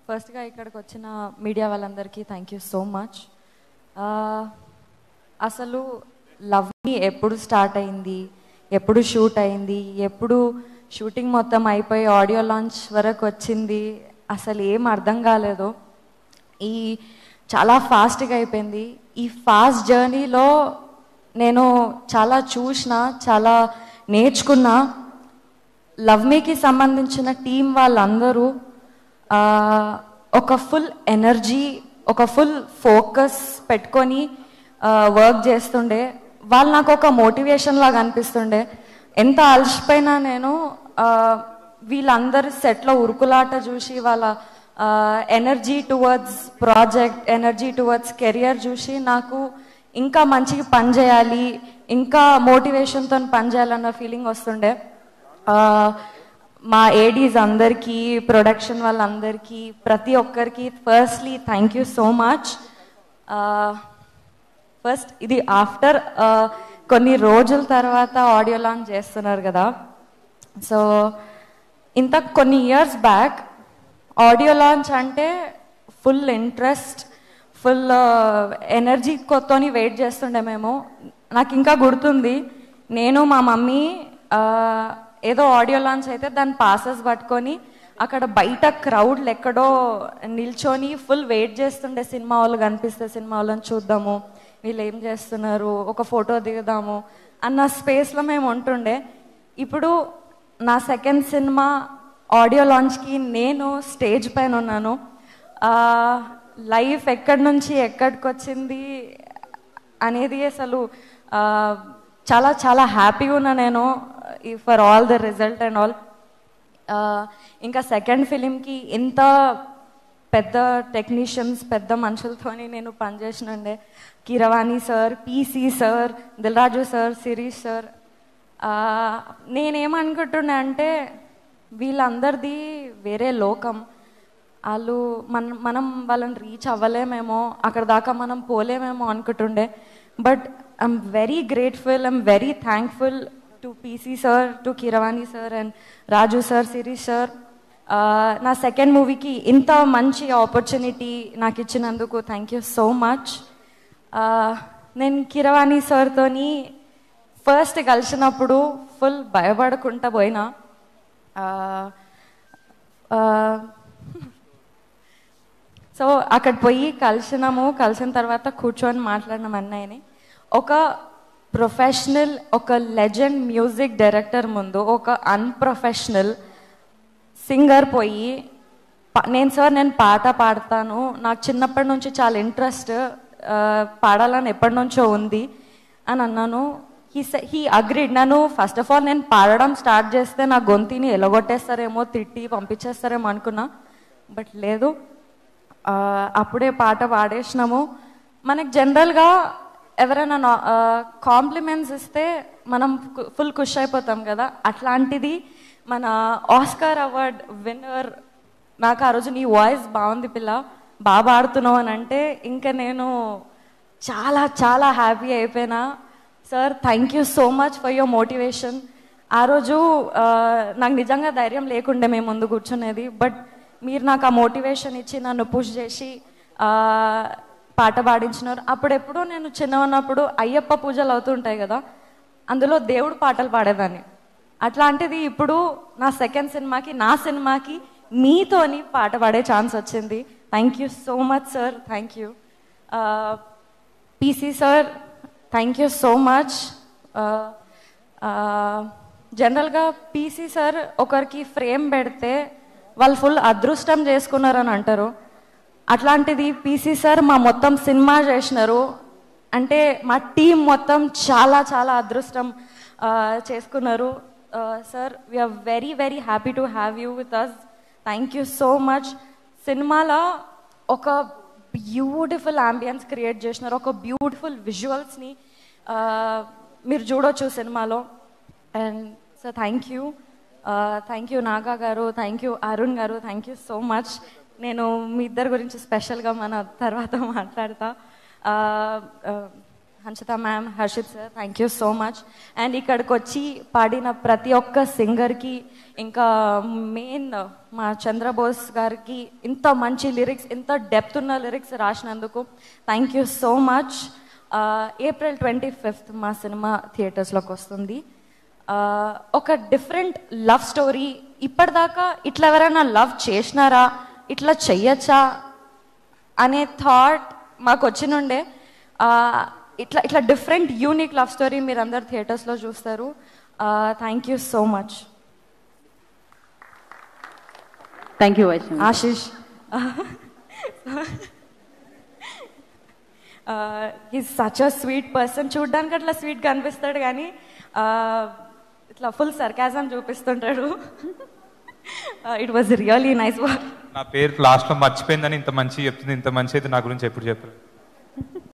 ఫస్ట్గా ఇక్కడికి వచ్చిన మీడియా వాళ్ళందరికీ థ్యాంక్ యూ సో మచ్ అసలు లవ్ మీ ఎప్పుడు స్టార్ట్ అయింది ఎప్పుడు షూట్ అయింది ఎప్పుడు షూటింగ్ మొత్తం అయిపోయి ఆడియో లాంచ్ వరకు వచ్చింది అసలు ఏం అర్థం కాలేదు ఈ చాలా ఫాస్ట్గా అయిపోయింది ఈ ఫాస్ట్ జర్నీలో నేను చాలా చూసిన చాలా నేర్చుకున్నా లవ్ మీకి సంబంధించిన టీం వాళ్ళందరూ ఆ, ఒక ఫుల్ ఎనర్జీ ఒక ఫుల్ ఫోకస్ పెట్టుకొని వర్క్ చేస్తుండే వాళ్ళు నాకు ఒక మోటివేషన్ లాగా అనిపిస్తుండే ఎంత అలసిపోయినా నేను ఆ, వీళ్ళందరి సెట్లో ఉరుకులాట చూసి వాళ్ళ energy towards project energy towards career చూసి నాకు ఇంకా మంచిగా పని చేయాలి ఇంకా మోటివేషన్తో పని చేయాలన్న ఫీలింగ్ వస్తుండే ఆ, మా ఏడీస్ అందరికీ ప్రొడక్షన్ వాళ్ళందరికీ ప్రతి ఒక్కరికి firstly thank you so much first ఇది ఆఫ్టర్ కొన్ని రోజుల తర్వాత ఆడియో లాంచ్ చేస్తున్నారు కదా సో ఇంత కొన్ని ఇయర్స్ బ్యాక్ ఆడియో లాంచ్ అంటే ఫుల్ ఇంట్రెస్ట్ ఫుల్ ఎనర్జీ కొత్తని వెయిట్ చేస్తుండే మేము నాకు ఇంకా గుర్తుంది నేను మా మమ్మీ ఆ, ఏదో ఆడియో లాంచ్ అయితే దాని పాసెస్ పట్టుకొని అక్కడ బయట క్రౌడ్లు ఎక్కడో నిల్చొని ఫుల్ వెయిట్ చేస్తుండే సినిమా వాళ్ళు కనిపిస్తే సినిమా వాళ్ళని చూద్దాము వీళ్ళు ఏం చేస్తున్నారు ఒక ఫోటో దిగుదాము అన్న స్పేస్లో మేము ఉంటుండే ఇప్పుడు నా సెకండ్ సినిమా ఆడియో లాంచ్కి నేను స్టేజ్ పైన ఉన్నాను లైఫ్ ఎక్కడి నుంచి ఎక్కడికి వచ్చింది అనేది అసలు ఆ, చాలా చాలా హ్యాపీగా ఉన్నా నేను for all the result and all ఇంకా సెకండ్ ఫిలింకి ఇంత పెద్ద టెక్నీషియన్స్ పెద్ద మనుషులతోని నేను పనిచేసినండే Keeravani sir PC sir Dil Raju sir Sirish sir ఆ, నేనేమనుకుంటున్నా అంటే వీళ్ళందరిది వేరే లోకం వాళ్ళు మన మనం వాళ్ళని రీచ్ అవ్వలేమేమో అక్కడ దాకా మనం పోలేమేమో అనుకుంటుండే but I'm very grateful I'm very thankful to PC sir to Keeravani sir and Raju sir Sirish sir నా సెకండ్ మూవీకి ఇంత మంచి ఆపర్చునిటీ నాకు ఇచ్చినందుకు థ్యాంక్ యూ సో మచ్ నేను కిరవాణి సార్తోని ఫస్ట్ కలిసినప్పుడు ఫుల్ భయపడకుండా పోయినా ఆ, ఆ, సో అక్కడ పోయి కలిసినాము కలిసిన తర్వాత కూర్చొని మాట్లాడినాం అన్నయ్యని ఒక ప్రొఫెషనల్ ఒక లెజెండ్ మ్యూజిక్ డైరెక్టర్ ముందు ఒక అన్ప్రొఫెషనల్ సింగర్ పోయి పా- నేను సార్ నేను పాట పాడతాను నాకు చిన్నప్పటి నుంచి చాలా ఇంట్రెస్ట్ పాడాలని ఎప్పటి నుంచో ఉంది అని అన్నాను హీ హీ అగ్రీడ్ నన్ను ఫస్ట్ ఆఫ్ ఆల్ నేను పాడడం స్టార్ట్ చేస్తే నా గొంతుని ఎలగొట్టేస్తారేమో తిట్టి పంపించేస్తారేమో అనుకున్నా బట్ లేదు ఆ, అప్పుడే పాట పాడేసినాము మనకు జనరల్గా ఎవరైనా కాంప్లిమెంట్స్ ఇస్తే మనం ఫుల్ ఖుష్ అయిపోతాం కదా అట్లాంటిది మన ఆస్కార్ అవార్డ్ విన్నర్ నాకు ఆ రోజు నీ వాయిస్ బాగుంది పిల్ల బాగా పాడుతున్నావు అని అంటే ఇంకా నేను చాలా చాలా హ్యాపీ అయిపోయినా sir thank you so much for your motivation ఆ రోజు ఆ, నాకు నిజంగా ధైర్యం లేకుండే మేము ముందు కూర్చునేది బట్ మీరు నాకు ఆ మోటివేషన్ ఇచ్చి నన్ను పుష్ చేసి ఆ, పాట పాడించినారు అప్పుడెప్పుడో నేను చిన్న ఉన్నప్పుడు అయ్యప్ప పూజలు అవుతుంటాయి కదా అందులో దేవుడు పాటలు పాడేదాన్ని అట్లాంటిది ఇప్పుడు నా సెకండ్ సినిమాకి నా సినిమాకి మీతోని పాట పాడే ఛాన్స్ వచ్చింది thank you so much sir thank you PC sir thank you so much జనరల్గా పీసీ సార్ ఒకరికి ఫ్రేమ్ పెడితే వాళ్ళు ఫుల్ అదృష్టం చేసుకున్నారని అంటారు అట్లాంటిది పీసీ సార్ మా మొత్తం సినిమా చేసినారు అంటే మా టీం మొత్తం చాలా చాలా అదృష్టం ఆ, చేసుకున్నారు sir we are very very happy to have you with us thank you so much సినిమాలో ఒక బ్యూటిఫుల్ అంబియన్స్ క్రియేట్ చేసినారు ఒక బ్యూటిఫుల్ విజువల్స్ని మీరు చూడొచ్చు సినిమాలో and so thank you thank you Naga గారు థ్యాంక్ యూ అరుణ్ గారు థ్యాంక్ యూ సో మచ్ నేను మీ ఇద్దరి గురించి స్పెషల్గా మన తర్వాత మాట్లాడతా Hamsitha ma'am Harshith sir thank you so much and ఇక్కడికి వచ్చి పాడిన ప్రతి ఒక్క సింగర్కి ఇంకా మెయిన్ మా చంద్రబోస్ గారికి ఇంత మంచి లిరిక్స్ ఇంత డెప్త్ ఉన్న లిరిక్స్ రాసినందుకు thank you so much April twenty fifth మా సినిమా థియేటర్స్లోకి వస్తుంది ఆ, ఒక డిఫరెంట్ లవ్ స్టోరీ ఇప్పటిదాకా ఇట్లా ఎవరైనా లవ్ చేసినారా ఇట్లా చెయ్యొచ్చా అనే థాట్ మాకు వచ్చినుండే ఆ, ఇట్లా ఇట్లా డిఫరెంట్ యూనిక్ లవ్ స్టోరీ మీరు అందరు థియేటర్స్లో చూస్తారు thank you so much thank you Vaishnavi Ashish is such a sweet person చూడ్డానికి అట్లా స్వీట్గా అనిపిస్తాడు కానీ uh, ఇట్లా ఫుల్ సర్కాజం చూపిస్తుంటాడు it was really nice work నా పేరు లాస్ట్లో మర్చిపోయిందని ఇంత మంచి చెప్తుంది ఇంత మంచి అయితే నా గురించి ఎప్పుడు చెప్పలేదు